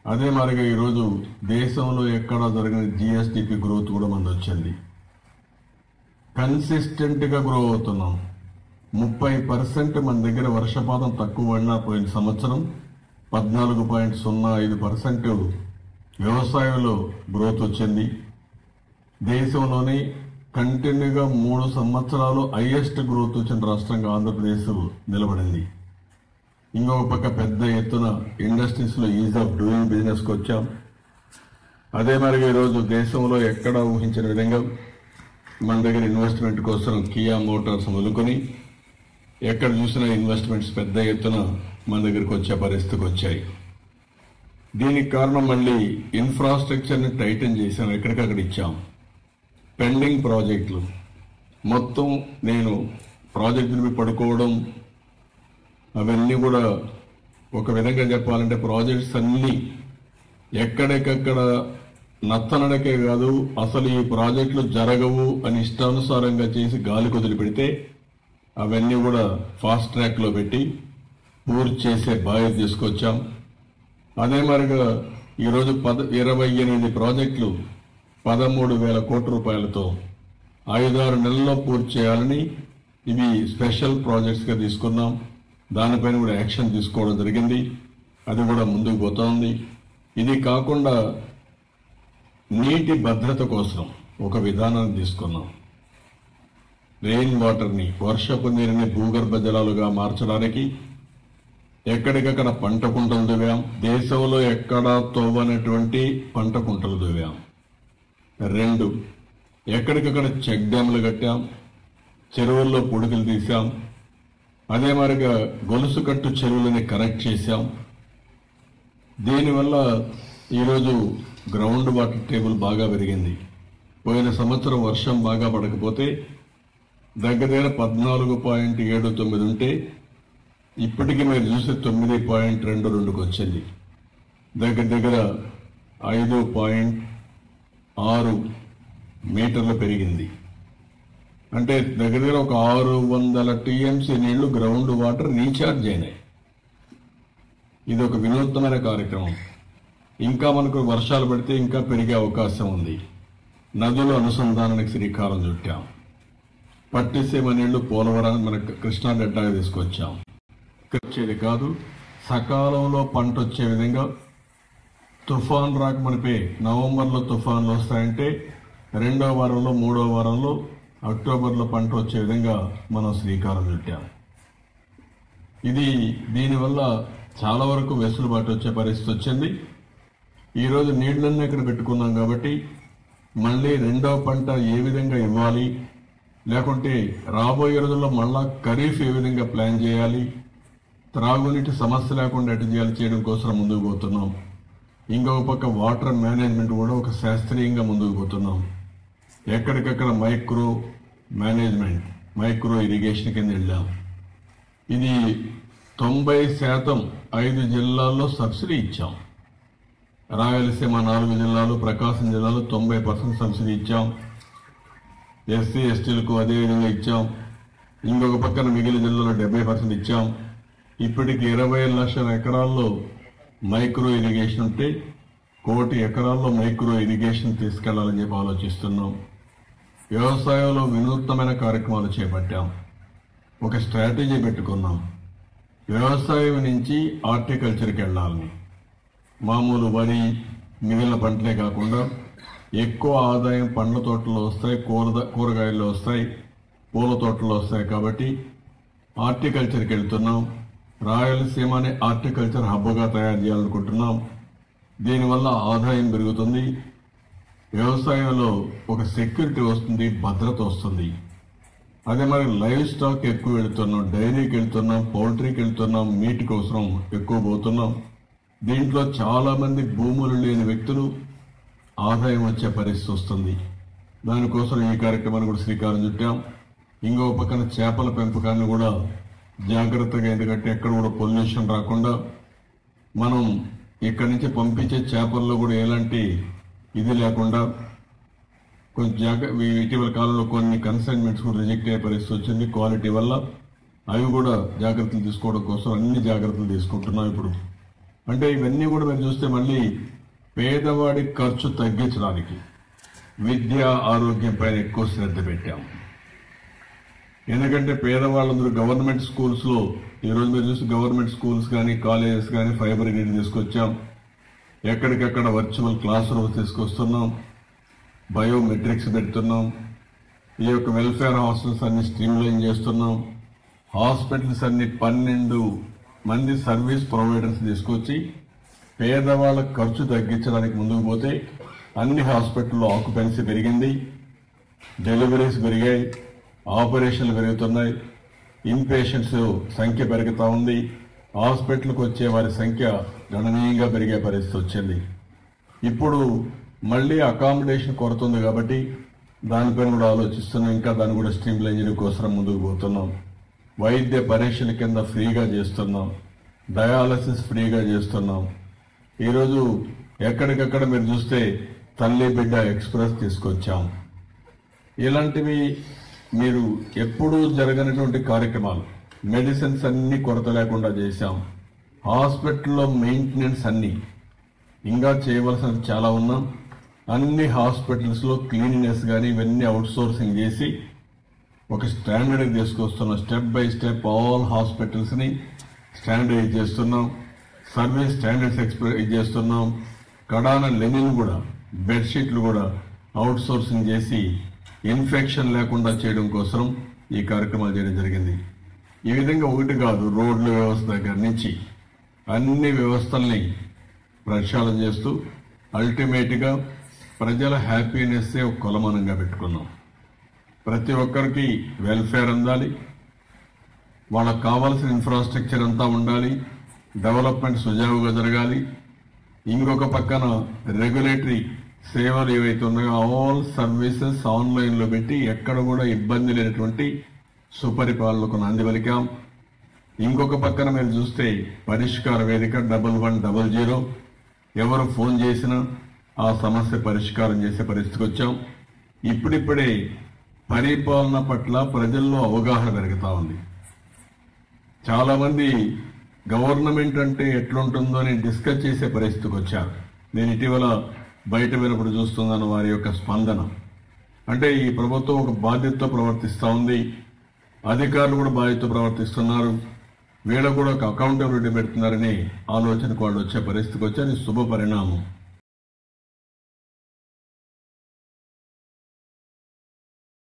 అదే మరిగా ఈరోజు దేశంలో ఎక్కడా జరిగిన జిఎస్డిపి గ్రోత్ కూడా మనది వచ్చింది కన్సిస్టెంట్ గా గ్రో అవుతున్నాం ముప్పై పర్సెంట్ మన దగ్గర వర్షపాతం తక్కువ పడినా పోయిన సంవత్సరం పద్నాలుగు పాయింట్ సున్నా ఐదు పర్సెంట్ వ్యవసాయంలో గ్రోత్ వచ్చింది దేశంలోని కంటిన్యూగా మూడు సంవత్సరాలు హైయెస్ట్ గ్రోత్ వచ్చిన రాష్ట్రంగా ఆంధ్రప్రదేశ్ నిలబడింది ఇంకొక పక్క పెద్ద ఎత్తున ఇండస్ట్రీస్ లో ఈజ్ ఆఫ్ డూయింగ్ బిజినెస్ కి వచ్చాం అదే మరి ఈరోజు దేశంలో ఎక్కడ ఊహించిన విధంగా మన దగ్గర ఇన్వెస్ట్మెంట్ కోసం కియా మోటార్స్ మొదలుకొని ఎక్కడ చూసినా ఇన్వెస్ట్మెంట్స్ పెద్ద ఎత్తున మన దగ్గరికి వచ్చే పరిస్థితికి వచ్చాయి దీనికి కారణం మళ్ళీ ఇన్ఫ్రాస్ట్రక్చర్ని టైటన్ చేశాం ఎక్కడికక్కడ ఇచ్చాం పెండింగ్ ప్రాజెక్టులు మొత్తం నేను ప్రాజెక్టుల మీద పడుకోవడం అవన్నీ కూడా ఒక విధంగా చెప్పాలంటే ప్రాజెక్ట్స్ అన్నీ ఎక్కడికక్కడ నత్తనడకే కాదు అసలు ఈ ప్రాజెక్టులు జరగవు అని ఇష్టానుసారంగా చేసి గాలి కుదిలిపెడితే అవన్నీ కూడా ఫాస్ట్ ట్రాక్ లో పెట్టి పూర్తి చేసే బాధ్యత తీసుకొచ్చాం అదే మరిగా ఈరోజు పద ఇరవై ఎనిమిది ప్రాజెక్టులు పదమూడు వేల కోట్ల రూపాయలతో ఐదారు నెలల్లో పూర్తి చేయాలని ఇవి స్పెషల్ ప్రాజెక్ట్స్ గా తీసుకున్నాం దానిపైన కూడా యాక్షన్ తీసుకోవడం జరిగింది అది కూడా ముందుకు పోతోంది ఇది కాకుండా నీటి భద్రత కోసం ఒక విధానాన్ని తీసుకున్నాం రెయిన్ వాటర్ని వర్షపు నీరుని భూగర్భ జలాలుగా మార్చడానికి ఎక్కడికక్కడ పంట కుంటలు దువ్వాం దేశంలో ఎక్కడా తవ్వనటువంటి పంట కుంటలు దువ్వాం రెండు ఎక్కడికక్కడ చెక్ డ్యాములు కట్టాం చెరువుల్లో పుడుకులు తీశాం అదే మరిగా గొలుసు కట్టు చెరువులని కనెక్ట్ చేశాం దీనివల్ల ఈరోజు గ్రౌండ్ వాటర్ టేబుల్ బాగా పెరిగింది పోయిన సంవత్సరం వర్షం బాగా పడకపోతే దగ్గర దగ్గర పద్నాలుగు పాయింట్ ఏడు తొమ్మిది ఉంటే ఇప్పటికీ మీరు చూస్తే తొమ్మిది పాయింట్ రెండు రెండుకి వచ్చింది దగ్గర దగ్గర ఐదు పాయింట్ ఆరు మీటర్లు పెరిగింది అంటే దగ్గర దగ్గర ఒక ఆరు వందల టీఎంసీ నీళ్లు గ్రౌండ్ వాటర్ రీఛార్జ్ అయినాయి ఇది ఒక వినూత్నమైన కార్యక్రమం ఇంకా మనకు వర్షాలు పడితే ఇంకా పెరిగే అవకాశం ఉంది నదుల అనుసంధానానికి శ్రీకారం చుట్టాం పట్టిసీమ నీళ్లు పోలవరాన్ని మన కృష్ణా డెడ్డాగా తీసుకొచ్చాం వచ్చేది కాదు సకాలంలో పంట వచ్చే విధంగా తుఫాన్ రాక మనపే నవంబర్లో తుఫాన్లు వస్తాయంటే రెండో వారంలో మూడో వారంలో అక్టోబర్లో పంట వచ్చే విధంగా మనం శ్రీకారం చుట్టాం ఇది దీనివల్ల చాలా వరకు వెసులుబాటు వచ్చే పరిస్థితి వచ్చింది ఈరోజు నీళ్లన్నీ ఇక్కడ పెట్టుకున్నాం కాబట్టి మళ్ళీ రెండో పంట ఏ విధంగా ఇవ్వాలి లేకుంటే రాబోయే రోజుల్లో మళ్ళా ఖరీఫ్ ఏ విధంగా ప్లాన్ చేయాలి త్రాగునీటి సమస్య లేకుండా ఎటు చేయాలి చేయడం కోసం ముందుకు పోతున్నాం ఇంకొక పక్క వాటర్ మేనేజ్మెంట్ కూడా ఒక శాస్త్రీయంగా ముందుకు పోతున్నాం ఎక్కడికక్కడ మైక్రో మేనేజ్మెంట్ మైక్రో ఇరిగేషన్ కింద వెళ్ళాం ఇది తొంభై శాతం ఐదు జిల్లాల్లో సబ్సిడీ ఇచ్చాం రాయలసీమ నాలుగు జిల్లాలు ప్రకాశం జిల్లాలో తొంభై పర్సెంట్ సబ్సిడీ ఇచ్చాం ఎస్సీ ఎస్టీలకు అదే విధంగా ఇచ్చాం ఇంకొక పక్కన మిగిలిన జిల్లాలో డెబ్బై పర్సెంట్ ఇచ్చాం ఇప్పటికి ఇరవై లక్షల ఎకరాల్లో మైక్రో ఇరిగేషన్ ఉంటే కోటి ఎకరాల్లో మైక్రో ఇరిగేషన్ తీసుకెళ్లాలని చెప్పి ఆలోచిస్తున్నాం వ్యవసాయంలో వినూత్నమైన కార్యక్రమాలు చేపట్టాం ఒక స్ట్రాటజీ పెట్టుకున్నాం వ్యవసాయం నుంచి హార్టికల్చర్కి వెళ్ళాలని మామూలు వరి మిగిలిన పంటలే కాకుండా ఎక్కువ ఆదాయం పండ్ల తోటల్లో వస్తాయి కూర కూరగాయల్లో వస్తాయి పూల తోటల్లో వస్తాయి కాబట్టి హార్టికల్చర్కి వెళ్తున్నాం రాయలసీమని హార్టికల్చర్ హబ్గా తయారు చేయాలనుకుంటున్నాం దీనివల్ల ఆదాయం పెరుగుతుంది వ్యవసాయంలో ఒక సెక్యూరిటీ వస్తుంది భద్రత వస్తుంది అదే మరి లైవ్ స్టాక్ ఎక్కువ వెళుతున్నాం డైరీకి వెళ్తున్నాం పౌల్ట్రీకి వెళ్తున్నాం మీట్ కోసం ఎక్కువ పోతున్నాం దీంట్లో చాలా మంది భూములు లేని వ్యక్తులు ఆదాయం వచ్చే పరిస్థితి వస్తుంది దానికోసం ఈ కార్యక్రమాన్ని కూడా శ్రీకారం చుట్టాం ఇంకో పక్కన చేపల పెంపకాన్ని కూడా జాగ్రత్తగా ఎందుకంటే ఎక్కడ కూడా పొల్యూషన్ రాకుండా మనం ఇక్కడి నుంచి పంపించే చేపల్లో కూడా ఎలాంటి ఇది లేకుండా కొంచెం జాగ్ర ఈ ఇటీవల కాలంలో కొన్ని కన్సైన్మెంట్స్ కూడా రిజెక్ట్ అయ్యే పరిస్థితి వచ్చింది క్వాలిటీ వల్ల అవి కూడా జాగ్రత్తలు తీసుకోవడం కోసం అన్ని జాగ్రత్తలు తీసుకుంటున్నాం ఇప్పుడు అంటే ఇవన్నీ కూడా మీరు చూస్తే మళ్ళీ పేదవాడి ఖర్చు తగ్గించడానికి విద్య ఆరోగ్యం పైన ఎక్కువ శ్రద్ధ పెట్టాం ఎందుకంటే పేదవాళ్ళందరూ గవర్నమెంట్ స్కూల్స్ లో ఈరోజు మీరు చూసి గవర్నమెంట్ స్కూల్స్ కానీ కాలేజెస్ కానీ ఫైబర్ గ్రిడ్ తీసుకొచ్చాం ఎక్కడికక్కడ వర్చువల్ క్లాస్ రూమ్స్ తీసుకొస్తున్నాం బయోమెట్రిక్స్ పెడుతున్నాం ఈ యొక్క వెల్ఫేర్ హాస్టల్స్ అన్ని స్ట్రీమ్లైన్ చేస్తున్నాం హాస్పిటల్స్ అన్ని పన్నెండు మంది సర్వీస్ ప్రొవైడర్స్ తీసుకొచ్చి పేదవాళ్ళ ఖర్చు తగ్గించడానికి ముందుకు పోతే అన్ని హాస్పిటల్లో ఆక్యుపెన్సీ పెరిగింది డెలివరీస్ పెరిగాయి ఆపరేషన్లు పెరుగుతున్నాయి ఇన్ పేషెంట్స్ సంఖ్య పెరుగుతా ఉంది హాస్పిటల్కి వచ్చే వారి సంఖ్య గణనీయంగా పెరిగే పరిస్థితి వచ్చింది ఇప్పుడు మళ్ళీ అకామిడేషన్ కొరత ఉంది కాబట్టి దానిపైన కూడా ఆలోచిస్తున్నాం ఇంకా దాన్ని కూడా స్ట్రీమ్ లైన్ కోసం ముందుకు పోతున్నాం వైద్య పరీక్షల కింద ఫ్రీగా చేస్తున్నాం డయాలసిస్ ఫ్రీగా చేస్తున్నాం ఈరోజు ఎక్కడికక్కడ మీరు చూస్తే తల్లి బిడ్డ ఎక్స్ప్రెస్ తీసుకొచ్చాం ఇలాంటివి మీరు ఎప్పుడూ జరగనటువంటి కార్యక్రమాలు మెడిసిన్స్ అన్ని కొరత లేకుండా చేశాం హాస్పిటల్లో మెయింటెనెన్స్ అన్ని ఇంకా చేయవలసినవి చాలా ఉన్నాం అన్ని హాస్పిటల్స్ లో క్లీనినెస్ కానీ ఇవన్నీ అవుట్ సోర్సింగ్ చేసి ఒక స్టాండర్డ్ తీసుకొస్తున్నాం step by step all hospitals ని స్టాండర్డైజ్ చేస్తున్నాం సర్వీస్ స్టాండర్డ్స్ ఎక్స్పెక్ట్ చేస్తున్నాం కడాన లెనిన్ కూడా బెడ్షీట్లు కూడా అవుట్ సోర్సింగ్ చేసి ఇన్ఫెక్షన్ లేకుండా చేయడం కోసం ఈ కార్యక్రమాలు చేయడం జరిగింది ఈ విధంగా ఒకటి కాదు రోడ్ల వ్యవస్థ దగ్గర నుంచి అన్ని వ్యవస్థల్ని ప్రక్షాళన చేస్తూ అల్టిమేట్ గా ప్రజల హ్యాపీనెస్ ఒక కొలమానంగా పెట్టుకున్నాం ప్రతి ఒక్కరికి వెల్ఫేర్ అందాలి వాళ్ళకు కావాల్సిన ఇన్ఫ్రాస్ట్రక్చర్ అంతా ఉండాలి డెవలప్మెంట్ సుజావుగా జరగాలి ఇంకొక పక్కన రెగ్యులేటరీ సేవలు ఏవైతే ఉన్నాయో ఆల్ సర్వీసెస్ ఆన్లైన్ లో పెట్టి ఎక్కడ కూడా ఇబ్బంది లేనటువంటి సుపరిపాలనకు నాంది పలికాం ఇంకొక పక్కన మీరు చూస్తే పరిష్కార వేదిక డబల్ వన్ డబల్ జీరో ఎవరు ఫోన్ చేసినా ఆ సమస్య పరిష్కారం చేసే పరిస్థితికి వచ్చాం ఇప్పుడిప్పుడే పరిపాలన పట్ల ప్రజల్లో అవగాహన పెరుగుతా ఉంది చాలా మంది గవర్నమెంట్ అంటే ఎట్లుంటుందో అని డిస్కస్ చేసే పరిస్థితికి వచ్చారు నేను ఇటీవల బయట వినప్పుడు చూస్తున్నాను వారి యొక్క స్పందన అంటే ఈ ప్రభుత్వం ఒక బాధ్యతతో ప్రవర్తిస్తూ ఉంది అధికారులు కూడా బాధ్యతతో ప్రవర్తిస్తున్నారు వీళ్ళకు కూడా ఒక అకౌంటబిలిటీ పెడుతున్నారని ఆలోచనకు వాళ్ళు వచ్చే పరిస్థితికి వచ్చి అది శుభ పరిణామం